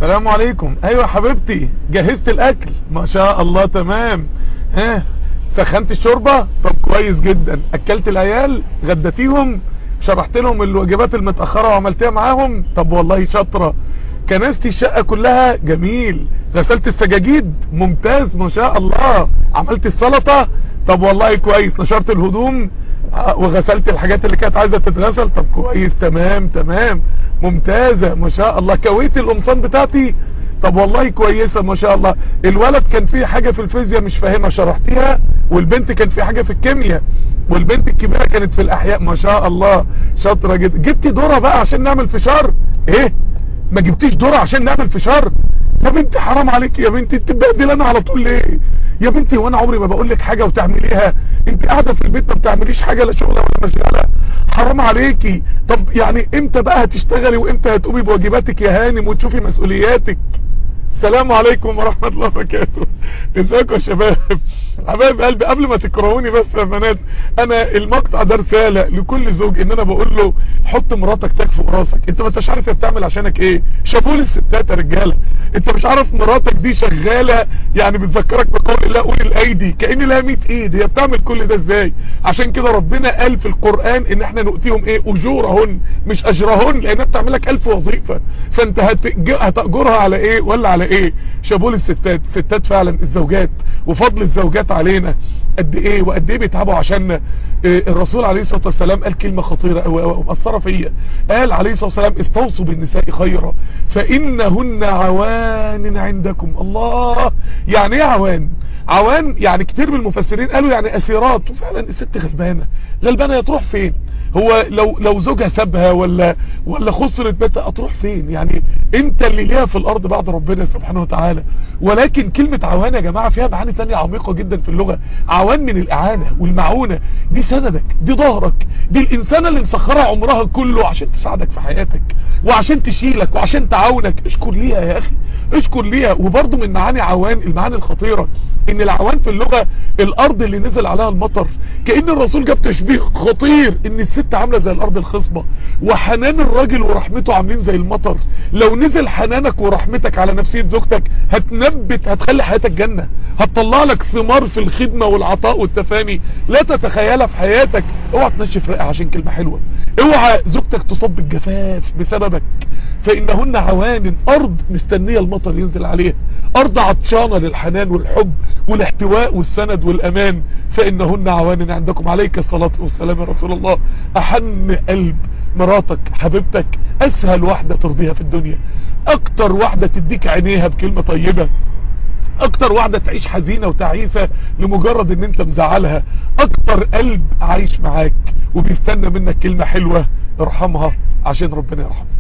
السلام عليكم ايوه حبيبتي جهزت الاكل ما شاء الله تمام ها سخنت الشوربة طب كويس جدا اكلت العيال غدتيهم شرحت لهم الواجبات المتأخرة وعملتها معاهم طب والله شاطرة كنستي الشقة كلها جميل غسلت السجاجيد ممتاز ما شاء الله عملت السلطة طب والله كويس نشرت الهدوم وغسلت الحاجات اللي كانت عايزة تتغسل طب كويس تمام تمام ممتازة ما شاء الله كويت القمصان بتاعتي طب والله كويسة ما شاء الله الولد كان فيه حاجة في الفيزياء مش فاهمها شرحتيها والبنت كان في حاجة في الكيمياء والبنت الكبيرة كانت في الاحياء ما شاء الله شاطرة جدا جبتي دورة بقى عشان نعمل فشار ايه ما جبتيش دورة عشان نعمل فشار يا بنتي حرام عليك يا بنتي انت بتبهدل انا على طول ليه يا بنتي وانا عمري ما بقول لك حاجه وتعمليها انت قاعده في البيت ما بتعمليش حاجه لا شغله ولا مشغله حرام عليكي طب يعني امتى بقى هتشتغلي وامتى هتقومي بواجباتك يا هانم وتشوفي مسؤولياتك السلام عليكم ورحمة الله وبركاته ازيكم يا شباب حبايب قلبي قبل ما تكرهوني بس يا بنات انا المقطع ده رسالة لكل زوج ان انا بقول له حط مراتك تاج فوق راسك انت ما انتش عارف هي بتعمل عشانك ايه شابول الستات يا رجاله انت مش عارف مراتك دي شغالة يعني بتذكرك بقول الله قول الايدي كأن لها 100 ايد هي بتعمل كل ده ازاي عشان كده ربنا قال في القرآن ان احنا نؤتيهم ايه اجورهن مش اجرهن لانها بتعمل لك 1000 وظيفة فانت هتأجرها على ايه ولا على ايه شابول الستات الستات فعلا الزوجات وفضل الزوجات علينا قد ايه وقد ايه بيتعبوا عشان إيه الرسول عليه الصلاة والسلام قال كلمة خطيرة ومأثرة فيا قال عليه الصلاة والسلام استوصوا بالنساء خيرا فإنهن عوان عندكم الله يعني ايه عوان عوان يعني كتير من المفسرين قالوا يعني اسيرات وفعلا الست غلبانة غلبانة تروح فين هو لو لو زوجها سابها ولا ولا خسرت بيتها هتروح فين يعني انت اللي ليها في الارض بعد ربنا سبحانه وتعالى ولكن كلمة عوان يا جماعة فيها معاني تانية عميقة جدا في اللغة عوان من الاعانة والمعونة دي سندك دي ظهرك دي الانسانة اللي مسخرة عمرها كله عشان تساعدك في حياتك وعشان تشيلك وعشان تعاونك اشكر ليها يا اخي اشكر ليها وبرضه من معاني عوان المعاني الخطيرة ان العوان في اللغة الارض اللي نزل عليها المطر كأن الرسول جاب تشبيه خطير ان الست عاملة زي الارض الخصبة وحنان الراجل ورحمته عاملين زي المطر لو نزل حنانك ورحمتك على نفسية زوجتك هتنبت هتخلي حياتك جنة هتطلع لك ثمار في الخدمة والعطاء والتفاني لا تتخيلها في حياتك اوعى تنشف رقة عشان كلمة حلوة اوعى زوجتك تصاب بالجفاف بسببك فانهن عوان ارض مستنية المطر ينزل عليها ارض عطشانة للحنان والحب والاحتواء والسند والامان فانهن عوان عندكم عليك الصلاة والسلام يا رسول الله احن قلب مراتك حبيبتك اسهل واحدة ترضيها في الدنيا اكتر واحدة تديك عينيها بكلمة طيبة اكتر واحدة تعيش حزينة وتعيسة لمجرد ان انت مزعلها اكتر قلب عايش معاك وبيستنى منك كلمة حلوة ارحمها عشان ربنا يرحمك